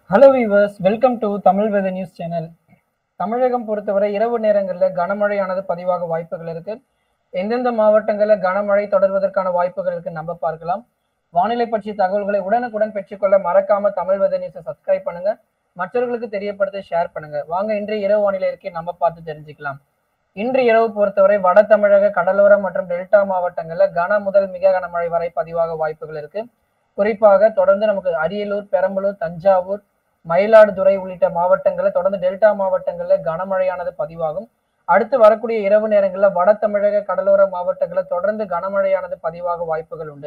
hello viewers welcome to Tamil weather news channel தமிழகம் பொறுத்தவரை இரவு நேரங்களில் கனமழையானது பதிவாக வாய்ப்புகள் இருக்கு எந்தெந்த மாவட்டங்களில் கனமழை தொடர்வதற்கான வாய்ப்புகள் இருக்கு நம்ம பார்க்கலாம் வானிலை பற்றிய தகவல்களை உடனுக்குடன் பெற்றுக்கொள்ள மறக்காம தமிழ் வெத நியூஸை சப்ஸ்கிரைப் பண்ணுங்க மற்றவர்களுக்கு தெரியப்படுத்த ஷேர் பண்ணுங்க வாங்க இன்றைய இரவு வானிலை இருக்கை நம்ம பார்த்து தெரிஞ்சுக்கலாம் இன்று இரவு பொறுத்தவரை வட தமிழக கடலோரம் மற்றும் டெல்டா மாவட்டங்கள்ல கன முதல் மிக கனமழை வரை பதிவாக வாய்ப்புகள் இருக்கு குறிப்பாக தொடர்ந்து நமக்கு அரியலூர் பெரம்பலூர் தஞ்சாவூர் மயிலாடுதுறை உள்ளிட்ட மாவட்டங்களில் தொடர்ந்து டெல்டா மாவட்டங்களில் கனமழையானது பதிவாகும் அடுத்து வரக்கூடிய இரவு நேரங்களில் வட தமிழக கடலோர மாவட்டங்களில் தொடர்ந்து கனமழையானது பதிவாக வாய்ப்புகள் உண்டு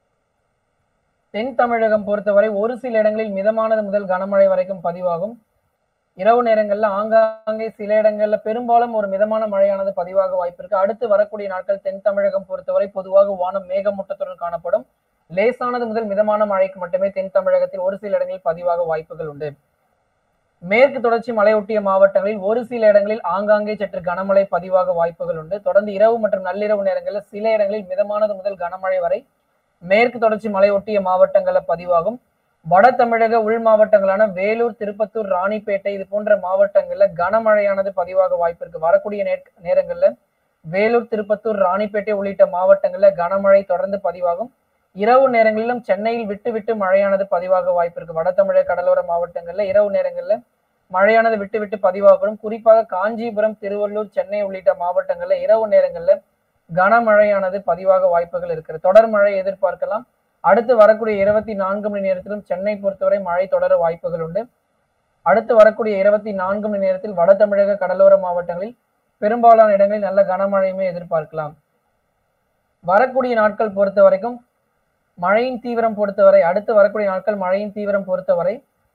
தென் தமிழகம் பொறுத்தவரை ஒரு சில இடங்களில் மிதமானது முதல் கனமழை வரைக்கும் பதிவாகும் இரவு நேரங்கள்ல ஆங்காங்கே சில இடங்கள்ல பெரும்பாலும் ஒரு மிதமான மழையானது பதிவாக வாய்ப்பு இருக்கு அடுத்து வரக்கூடிய நாட்கள் தென் தமிழகம் பொறுத்தவரை பொதுவாக வானம் மேகமூட்டத்துடன் காணப்படும் லேசானது முதல் மிதமான மழைக்கு மட்டுமே தென் தமிழகத்தில் ஒரு சில இடங்களில் பதிவாக வாய்ப்புகள் உண்டு மேற்கு தொடர்ச்சி மலையொட்டிய மாவட்டங்களில் ஒரு சில இடங்களில் ஆங்காங்கே சற்று கனமழை பதிவாக வாய்ப்புகள் உண்டு தொடர்ந்து இரவு மற்றும் நள்ளிரவு நேரங்களில் சில இடங்களில் மிதமானது முதல் கனமழை வரை மேற்கு தொடர்ச்சி மலையொட்டிய மாவட்டங்களில் பதிவாகும் வட தமிழக உள் மாவட்டங்களான வேலூர் திருப்பத்தூர் ராணிப்பேட்டை இது போன்ற மாவட்டங்கள்ல கனமழையானது பதிவாக வாய்ப்பு இருக்கு வரக்கூடிய நே- நேரங்கள்ல வேலூர் திருப்பத்தூர் ராணிப்பேட்டை உள்ளிட்ட மாவட்டங்கள்ல கனமழை தொடர்ந்து பதிவாகும் இரவு நேரங்களிலும் சென்னையில் விட்டு விட்டு மழையானது பதிவாக வாய்ப்பு இருக்கு வட தமிழக கடலோர மாவட்டங்கள்ல இரவு நேரங்கள்ல மழையானது விட்டு விட்டு பதிவாகப்படும் குறிப்பாக காஞ்சிபுரம் திருவள்ளூர் சென்னை உள்ளிட்ட மாவட்டங்கள்ல இரவு நேரங்கள்ல கனமழையானது பதிவாக வாய்ப்புகள் இருக்கிறது தொடர் மழை எதிர்பார்க்கலாம் அடுத்து வரக்கூடிய இருபத்தி நான்கு மணி நேரத்திலும் சென்னை பொறுத்தவரை மழை தொடர வாய்ப்புகள் உண்டு அடுத்து வரக்கூடிய இருபத்தி நான்கு மணி நேரத்தில் வட தமிழக கடலோர மாவட்டங்களில் பெரும்பாலான இடங்களில் நல்ல கனமழையுமே எதிர்பார்க்கலாம் வரக்கூடிய நாட்கள் பொறுத்த வரைக்கும் மழையின் தீவிரம் பொறுத்தவரை அடுத்து வரக்கூடிய நாட்கள் மழையின் தீவிரம் பொறுத்தவரை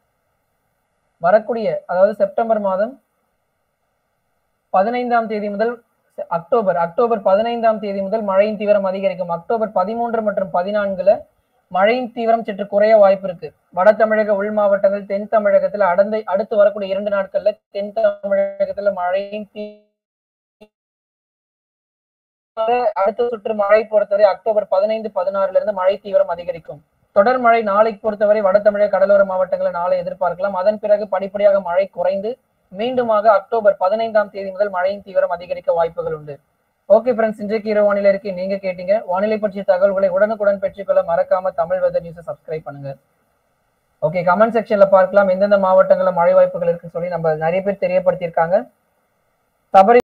வரக்கூடிய அதாவது செப்டம்பர் மாதம் பதினைந்தாம் தேதி முதல் செ- அக்டோபர் அக்டோபர் பதினைந்தாம் தேதி முதல் மழையின் தீவிரம் அதிகரிக்கும் அக்டோபர் பதிமூன்று மற்றும் பதினான்குல மழையின் தீவிரம் சற்று குறைய வாய்ப்பு இருக்கு வட தமிழக உள் மாவட்டங்கள் தென் தமிழகத்துல அடந்த அடுத்து வரக்கூடிய இரண்டு நாட்கள்ல தென் தமிழகத்துல மழையின் தீ அடுத்த சுற்று மழை பொறுத்தவரை அக்டோபர் பதினைந்து பதினாறுல இருந்து மழை தீவிரம் அதிகரிக்கும் தொடர் மழை நாளைக்கு பொறுத்தவரை வட தமிழக கடலோர மாவட்டங்களை நாளை எதிர்பார்க்கலாம் அதன் பிறகு படிப்படியாக மழை குறைந்து மீண்டுமாக அக்டோபர் பதினைந்தாம் தேதி முதல் மழையின் தீவிரம் அதிகரிக்க வாய்ப்புகள் உண்டு ஓகே ஃப்ரெண்ட்ஸ் இன்றைக்கு இரவு வானிலை இருக்கை நீங்க கேட்டீங்க வானிலை பற்றிய தகவல்களை உடனுக்குடன் பெற்றுக்கொள்ள மறக்காம தமிழ் வெதர் நியூஸை சப்ஸ்கிரைப் பண்ணுங்க ஓகே கமெண்ட் செக்ஷன்ல பார்க்கலாம் எந்தெந்த மாவட்டங்கள்ல மழை வாய்ப்புகள் இருக்குன்னு சொல்லி நம்ம நிறைய பேர் தெரியப்படுத்தியிருக்காங்க தவறி